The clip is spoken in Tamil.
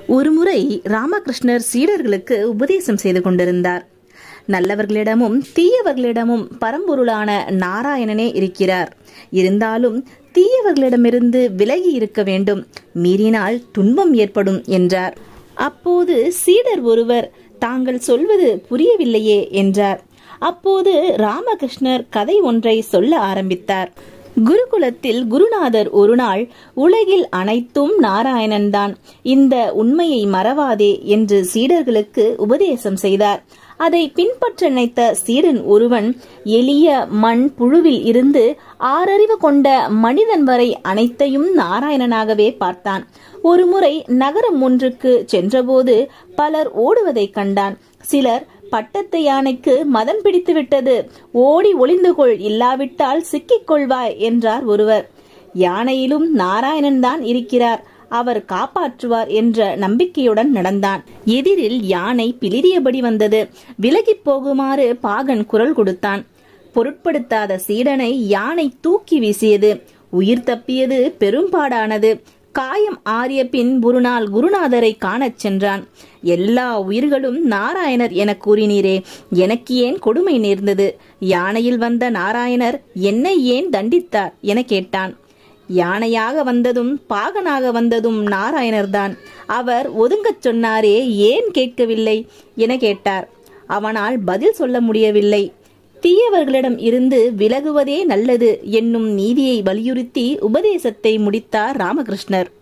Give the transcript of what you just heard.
ஒருமுறை ராமகிருஷ்ணர் சீடர்களுக்கு உபதேசம் செய்து கொண்டிருந்தார் நல்லவர்களிடமும் தீயவர்களிடமும் பரம்பொருளான நாராயணனே இருக்கிறார் இருந்தாலும் தீயவர்களிடமிருந்து விலகி இருக்க வேண்டும் மீறினால் துன்பம் ஏற்படும் என்றார் அப்போது சீடர் ஒருவர் தாங்கள் சொல்வது புரியவில்லையே என்றார் அப்போது ராமகிருஷ்ணர் கதை ஒன்றை சொல்ல ஆரம்பித்தார் குருகுலத்தில் குருநாதர் ஒரு நாள் உலகில் அனைத்தும் நாராயணன்தான் இந்த உண்மையை மறவாதே என்று சீடர்களுக்கு உபதேசம் செய்தார் அதை பின்பற்ற நினைத்த சீடன் ஒருவன் எளிய மண் புழுவில் இருந்து ஆறறிவு கொண்ட மனிதன் வரை அனைத்தையும் நாராயணனாகவே பார்த்தான் ஒருமுறை நகரம் ஒன்றுக்கு சென்றபோது பலர் ஓடுவதைக் கண்டான் சிலர் பட்டத்து யானைக்கு மதம் பிடித்து விட்டது ஓடி ஒளிந்து கொள் இல்லாவிட்டால் சிக்கிக் கொள்வாய் என்றார் ஒருவர் யானையிலும் நாராயணன் தான் இருக்கிறார் அவர் காப்பாற்றுவார் என்ற நம்பிக்கையுடன் நடந்தான் எதிரில் யானை பிளிரியபடி வந்தது விலகிப் போகுமாறு பாகன் குரல் கொடுத்தான் பொருட்படுத்தாத சீடனை யானை தூக்கி வீசியது உயிர் தப்பியது பெரும்பாடானது காயம் ஆறிய பின் ஒரு நாள் குருநாதரை காணச் சென்றான் எல்லா உயிர்களும் நாராயணர் என கூறினீரே எனக்கு ஏன் கொடுமை நேர்ந்தது யானையில் வந்த நாராயணர் என்னை ஏன் தண்டித்தார் என கேட்டான் யானையாக வந்ததும் பாகனாக வந்ததும் நாராயணர்தான் அவர் ஒதுங்கச் சொன்னாரே ஏன் கேட்கவில்லை என கேட்டார் அவனால் பதில் சொல்ல முடியவில்லை தீயவர்களிடம் இருந்து விலகுவதே நல்லது என்னும் நீதியை வலியுறுத்தி உபதேசத்தை முடித்தார் ராமகிருஷ்ணர்